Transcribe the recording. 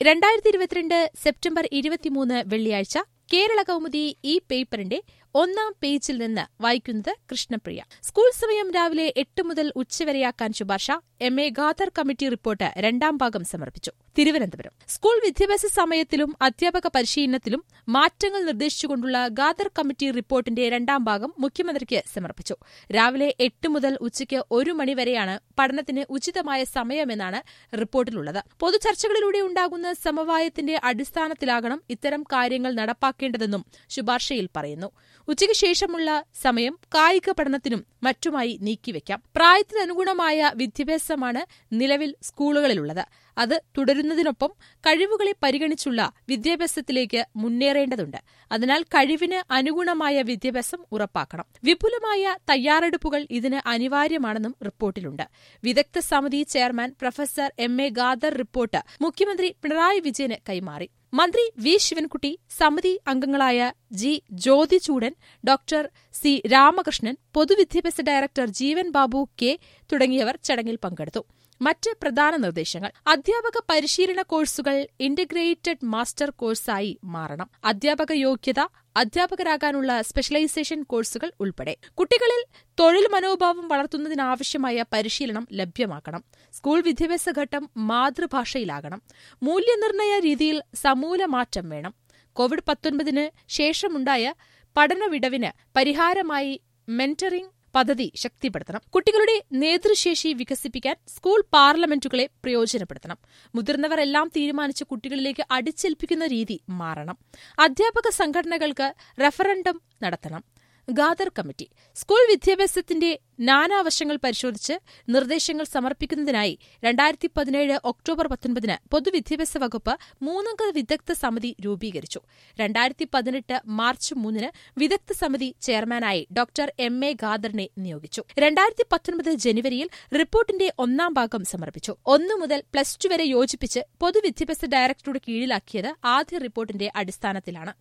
രണ്ടായിരത്തി ഇരുപത്തിരണ്ട് സെപ്റ്റംബർ ഇരുപത്തിമൂന്ന് വെള്ളിയാഴ്ച കേരള കൗമുദി ഈ പേപ്പറിന്റെ ഒന്നാം പേജിൽ നിന്ന് വായിക്കുന്നത് കൃഷ്ണപ്രിയ സ്കൂൾ സമയം രാവിലെ എട്ട് മുതൽ ഉച്ചവരെയാക്കാൻ ശുപാർശ M A Khader committee report രണ്ടാം ഭാഗം സമർപ്പിച്ചു തിരുവനന്തപുരം സ്കൂൾ വിദ്യാഭ്യാസ സമയത്തിലും അധ്യാപക പരിശീലനത്തിലും മാറ്റങ്ങൾ നിർദ്ദേശിച്ചുകൊണ്ടുള്ള ഖാദർ കമ്മിറ്റി റിപ്പോർട്ടിന്റെ രണ്ടാം ഭാഗം മുഖ്യമന്ത്രിക്ക് സമർപ്പിച്ചു രാവിലെ എട്ട് മുതൽ ഉച്ചയ്ക്ക് ഒരു മണിവരെയാണ് പഠനത്തിന് ഉചിതമായ സമയമെന്നാണ് റിപ്പോർട്ടിലുള്ളത് പൊതുചർച്ചകളിലൂടെ ഉണ്ടാകുന്ന സമവായത്തിന്റെ അടിസ്ഥാനത്തിലാകണം ഇത്തരം കാര്യങ്ങൾ നടപ്പാക്കേണ്ടതെന്നും ശുപാർശയിൽ പറയുന്നു ഉച്ചയ്ക്ക് ശേഷമുള്ള സമയം കായിക പഠനത്തിനും മറ്റുമായി നീക്കിവെക്കാം പ്രായത്തിനനുഗുണമായ വിദ്യാഭ്യാസമാണ് നിലവിൽ സ്കൂളുകളിലുള്ളത് അത് തുടരുന്നതിനൊപ്പം കഴിവുകളെ പരിഗണിച്ചുള്ള വിദ്യാഭ്യാസത്തിലേക്ക് മുന്നേറേണ്ടതുണ്ട് അതിനാൽ കഴിവിന് അനുഗുണമായ വിദ്യാഭ്യാസം ഉറപ്പാക്കണം വിപുലമായ തയ്യാറെടുപ്പുകൾ ഇതിന് അനിവാര്യമാണെന്നും റിപ്പോർട്ടിലുണ്ട് വിദഗ്ധ സമിതി chairman professor M A Khader report മുഖ്യമന്ത്രി പിണറായി വിജയന് കൈമാറി മന്ത്രി വി ശിവൻകുട്ടി സമിതി അംഗങ്ങളായ G Jyothichoodan doctor C Ramakrishnan പൊതുവിദ്യാഭ്യാസ ഡയറക്ടർ ജീവൻ ബാബു കെ തുടങ്ങിയവർ ചടങ്ങിൽ പങ്കെടുത്തു മറ്റ് പ്രധാന നിർദ്ദേശങ്ങൾ അധ്യാപക പരിശീലന കോഴ്സുകൾ ഇന്റഗ്രേറ്റഡ് മാസ്റ്റർ കോഴ്സായി മാറണം അധ്യാപക യോഗ്യത അധ്യാപകരാകാനുള്ള സ്പെഷ്യലൈസേഷൻ കോഴ്സുകൾ ഉൾപ്പെടെ കുട്ടികളിൽ തൊഴിൽ മനോഭാവം വളർത്തുന്നതിനാവശ്യമായ പരിശീലനം ലഭ്യമാക്കണം സ്കൂൾ വിദ്യാഭ്യാസ ഘട്ടം മാതൃഭാഷയിലാകണം മൂല്യനിർണ്ണയ രീതിയിൽ സമൂല മാറ്റം വേണം കോവിഡ് പത്തൊൻപതിന് ശേഷമുണ്ടായ പഠനവിടവിന് പരിഹാരമായി മെന്ററിംഗ് പദ്ധതി ശക്തിപ്പെടുത്തണം കുട്ടികളുടെ നേതൃശേഷി വികസിപ്പിക്കാൻ സ്കൂൾ പാർലമെന്റുകളെ പ്രയോജനപ്പെടുത്തണം മുതിർന്നവർ എല്ലാം തീരുമാനിച്ച് കുട്ടികളിലേക്ക് അടിച്ചേൽപ്പിക്കുന്ന രീതി മാറണം അധ്യാപക സംഘടനകൾക്ക് റഫറൻഡം നടത്തണം ഖാദർ കമ്മിറ്റി സ്കൂൾ വിദ്യാഭ്യാസത്തിന്റെ നാനാവശങ്ങൾ പരിശോധിച്ച് നിർദ്ദേശങ്ങൾ സമർപ്പിക്കുന്നതിനായി രണ്ടായിരത്തി പതിനേഴ് ഒക്ടോബർ പത്തൊൻപതിന് പൊതുവിദ്യാഭ്യാസ വകുപ്പ് മൂന്നംഗ വിദഗ്ധ സമിതി രൂപീകരിച്ചു രണ്ടായിരത്തി പതിനെട്ട് മാർച്ച് മൂന്നിന് വിദഗ്ധ സമിതി ചെയർമാനായി ഡോക്ടർ എം എ ഖാദറിനെ നിയോഗിച്ചു രണ്ടായിരത്തി പത്തൊൻപത് ജനുവരിയിൽ റിപ്പോർട്ടിന്റെ ഒന്നാം ഭാഗം സമർപ്പിച്ചു ഒന്നു മുതൽ പ്ലസ് ടു വരെ യോജിപ്പിച്ച് പൊതുവിദ്യാഭ്യാസ ഡയറക്ടറുടെ കീഴിലാക്കിയത് ആദ്യ റിപ്പോർട്ടിന്റെ അടിസ്ഥാനത്തിലാണ്